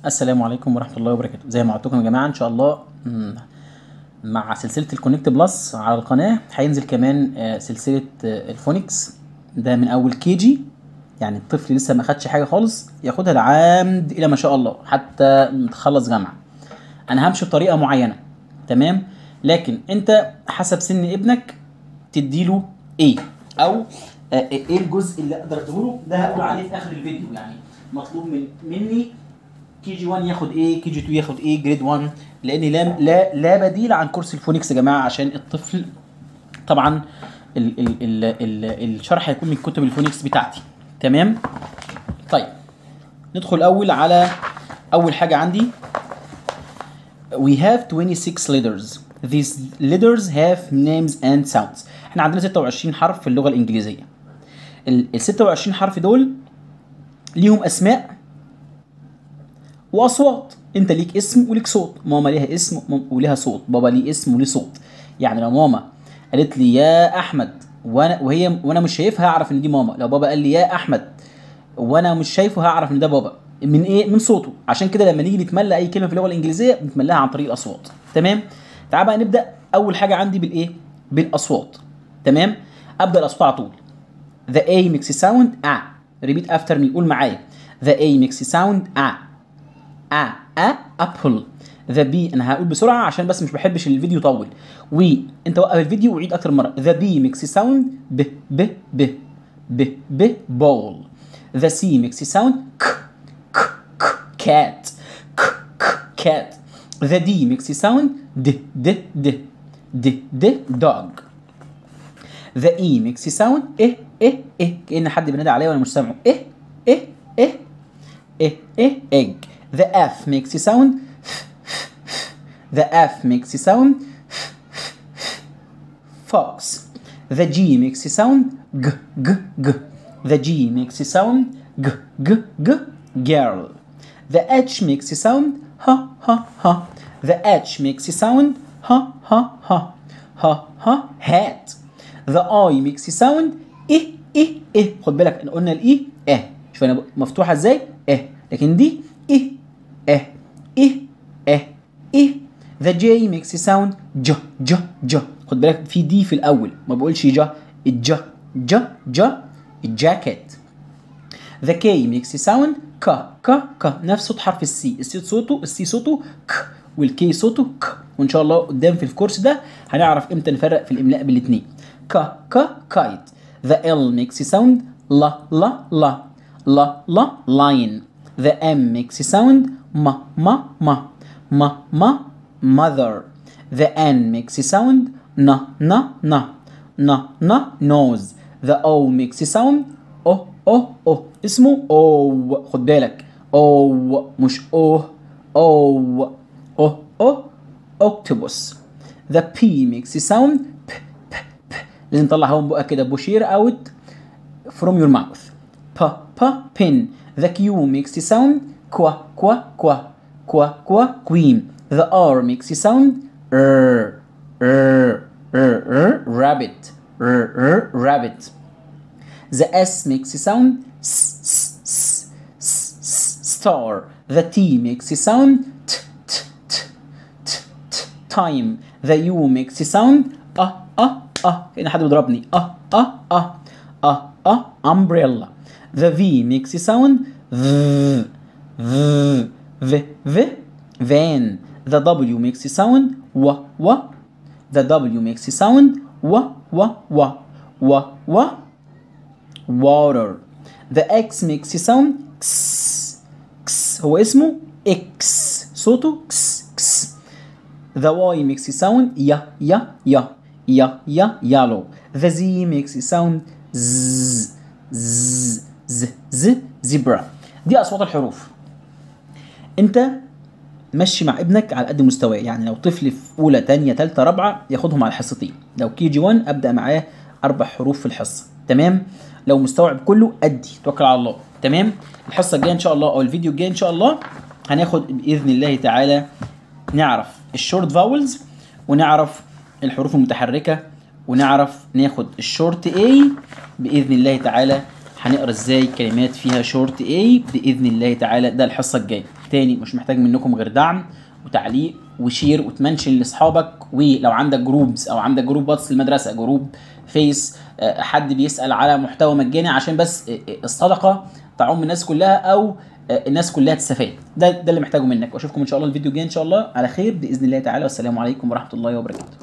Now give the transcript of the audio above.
السلام عليكم ورحمه الله وبركاته زي ما قلت لكم يا جماعه ان شاء الله مم، مع سلسله الكونكت بلس على القناه هينزل كمان آه، سلسله آه، الفونكس ده من اول كي جي يعني الطفل لسه ما خدش حاجه خالص ياخدها لعامد الى ما شاء الله حتى تخلص جامعه انا همشي بطريقه معينه تمام لكن انت حسب سن ابنك تديله ايه او آه، ايه الجزء اللي اقدر اديله ده هقول عليه في اخر الفيديو يعني مطلوب من مني كي جي 1 ياخد ايه كي جي 2 ياخد ايه جريد 1 لان لا لا لا بديل عن كورس الفونكس يا جماعه عشان الطفل طبعا ال ال ال ال الشرح هيكون من كتب الفونكس بتاعتي تمام طيب ندخل الاول على اول حاجه عندي we have 26 letters these letters have names and sounds احنا عندنا 26 حرف في اللغه الانجليزيه ال ال 26 حرف دول ليهم اسماء واصوات انت ليك اسم وليك صوت ماما ليها اسم وم- وليها صوت بابا ليه اسم وليه صوت يعني لو ماما قالت لي يا احمد وانا وهي وانا مش شايفها هعرف ان دي ماما لو بابا قال لي يا احمد وانا مش شايفه هعرف ان ده بابا من ايه من صوته عشان كده لما نيجي نتملى اي كلمه في اللغه الانجليزيه بنتملاها عن طريق الاصوات تمام تعال بقى نبدا اول حاجه عندي بالايه بالاصوات تمام ابدا الاصوات على طول The A makes a sound A. Repeat after me. قول معايا. The A makes a sound A. A. A. Apple. The B أنا هقول بسرعة عشان بس مش بحبش الفيديو يطول. و أنت وقف الفيديو وعيد أكتر مرة. The B makes a sound ب ب ب ب ب ball. The C makes a sound k k k cat. K k cat. The D makes a sound d d d d d dog. ذا اي ميكس ساوند ايه ايه ايه كأن حد بينادي عليا وانا مش سامعه ايه ايه ايه ايه ايه ايج ذا اف ميكس ساوند ذا اف ميكس ساوند فوكس ذا جي ميكس ساوند ج ج ج ذا جي ميكس ساوند ج ج ج girl The H makes a sound ha ha ha. The H makes a sound ha ha ha ha ha hat. The I makes a sound إيه إيه إيه خد بالك إن قلنا الإي إيه شوف أنا مفتوحة إزاي إيه لكن دي إيه إيه إيه إيه إيه The J makes a sound ج ج ج خد بالك في دي في الأول ما بقولش ج الج ج ج الجاكيت The K makes a sound ك ك ك نفس صوت حرف السي السي صوته السي صوته ك والكي صوته ك وان شاء الله قدام في الكورس ده هنعرف امتى نفرق في الاملاء بالاثنين ك ك كايت The L makes a sound لا لا لا لا لا lion The M makes a sound ما ما ما ما ما mother The N makes a sound na na na na na nose The O makes a sound او او او اسمه او خد بالك او مش او او او او octopus the P makes a sound p p p لازم تطلع هوا من بقك كده بوشير out from your mouth p p pin the Q makes a sound qua qua qua qua qua queen the R makes a sound r r r r rabbit r r rabbit The S makes a sound s, s, s, s, s, star. The T makes a sound t, t, t, t, t, time. The U makes a sound ah, ah, ah. كأن حد بيضربني ah, ah, ah, ah, ah, umbrella. The V makes a sound v, v, v, v, van. The W makes a sound wa, wa. The W makes a sound wa, wa, wa, wa, wa. water the X makes a sound x x هو اسمه X صوته x x the Y makes a sound ya ya ya ya ya yellow the Z makes a sound z z z z zebra دي أصوات الحروف أنت مشي مع ابنك على قد مستواه يعني لو طفل في اولى تانية تالتة رابعة ياخدهم على الحصتين لو كي جي 1 ابدا معاه اربع حروف في الحصه تمام لو مستوعب كله ادي توكل على الله تمام الحصه الجايه ان شاء الله او الفيديو الجاي ان شاء الله هناخد باذن الله تعالى نعرف الشورت فاولز ونعرف الحروف المتحركه ونعرف ناخد الشورت اي باذن الله تعالى هنقرا ازاي كلمات فيها شورت اي باذن الله تعالى ده الحصه الجايه تاني مش محتاج منكم غير دعم وتعليق وشير وتمنشن لاصحابك ولو عندك جروبز او عندك جروب واتس المدرسه جروب فيس آه، حد بيسال على محتوى مجاني عشان بس آه، آه، الصدقه تعم الناس كلها او آه، الناس كلها تستفاد ده ده اللي محتاجه منك واشوفكم ان شاء الله الفيديو الجاي ان شاء الله على خير باذن الله تعالى والسلام عليكم ورحمه الله وبركاته